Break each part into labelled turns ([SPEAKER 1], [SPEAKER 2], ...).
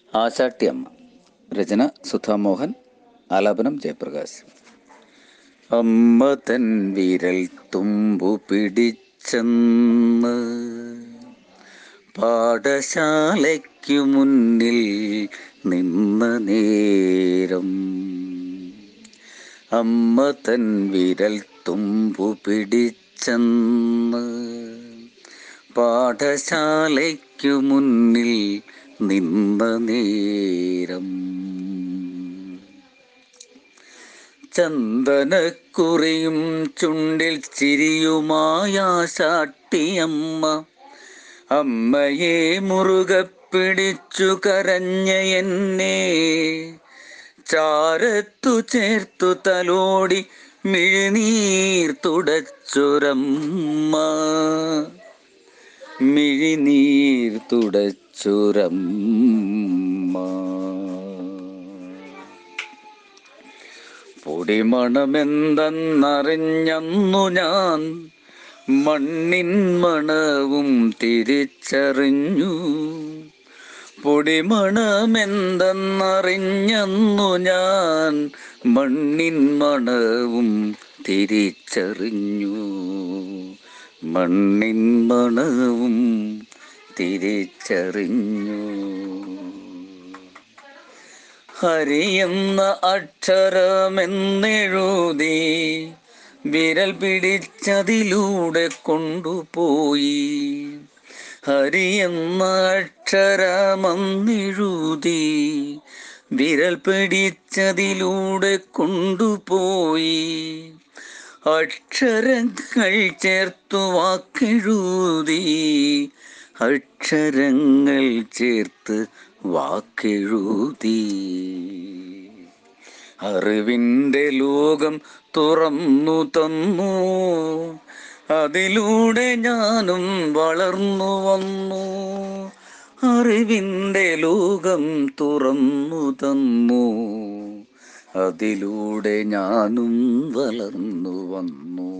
[SPEAKER 1] ആശാട്ടിയമ്മ രചന സുധാമോഹൻ ആലാപനം ജയപ്രകാശ് അമ്മ തൻ വിരൽ തുമ്പു പിടിച്ചെന്ന് പാഠശാലയ്ക്കു മുന്നിൽ നിന്ന നേരം അമ്മ തൻ വിരൽ തുമ്പു പിടിച്ചെന്ന് പാഠശാലയ്ക്കു മുന്നിൽ നിന്ന നേരം ചന്ദനക്കുറിയും ചുണ്ടിൽ ചിരിയുമായാശാട്ടിയമ്മ അമ്മയെ മുറുകെ പിടിച്ചു കരഞ്ഞ എന്നെ ചാരത്തു ചേർത്തു തലോടി മിഴിനീർ തുടച്ചൊരമ്മ മിഴിനീർ തുടച്ചൊരമ്മ പൊടിമണമെന്തെന്നറിഞ്ഞന്നു ഞാൻ മണ്ണിൻ മണവും തിരിച്ചറിഞ്ഞു പൊടിമണമെന്തെന്നറിഞ്ഞന്നു ഞാൻ മണ്ണിൻ മണവും തിരിച്ചറിഞ്ഞു മണ്ണിൻ മണവും തിരിച്ചറിഞ്ഞു ഹരിയെന്ന അക്ഷരമെന്നെഴുതി വിരൽ പിടിച്ചതിലൂടെ കൊണ്ടുപോയി ഹരിയെന്ന അക്ഷരമെന്നെഴുതി വിരൽ പിടിച്ചതിലൂടെ കൊണ്ടുപോയി അക്ഷരങ്ങൾ ചേർത്തു വാക്കെഴുതി അക്ഷരങ്ങൾ ചേർത്ത് വാക്കെഴുതി അറിവിൻ്റെ ലോകം തുറന്നു തന്നു അതിലൂടെ ഞാനും വളർന്നു വന്നു അറിവിൻ്റെ ലോകം തുറന്നു തന്നു അതിലൂടെ ഞാനും വളർന്നു വന്നു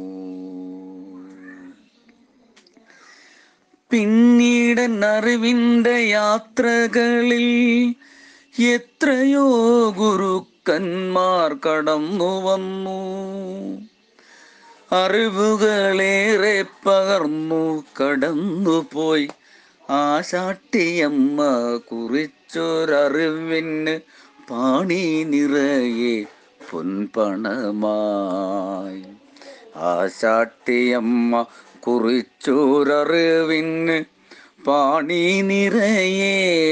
[SPEAKER 1] പിന്നീടൻ അറിവിൻ്റെ യാത്രകളിൽ എത്രയോ ഗുരുക്കന്മാർ കടന്നു വന്നു അറിവുകളേറെ പകർന്നു കടന്നുപോയി ആശാട്ടിയമ്മ കുറിച്ചൊരറിവിന് പാണി നിറയെ പൊൻപണമായി ആശാട്ടിയമ്മ കുറിച്ചോരറിവിന് പാണി നിറയെ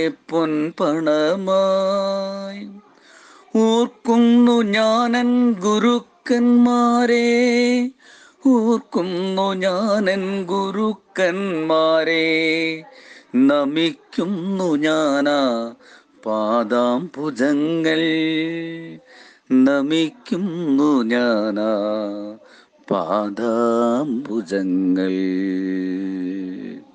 [SPEAKER 1] പൊൻപണമായി ഓർക്കുന്നു ഞാനൻ ഗുരുക്കന്മാരെ ഓർക്കുന്നു ഞാനൻ ഗുരുക്കന്മാരെ നമിക്കുന്നു ഞാനാ പാദാംബുജങ്ങൾ നമിക്കുന്നു ഞാനാ പാദാംബുജങ്ങൾ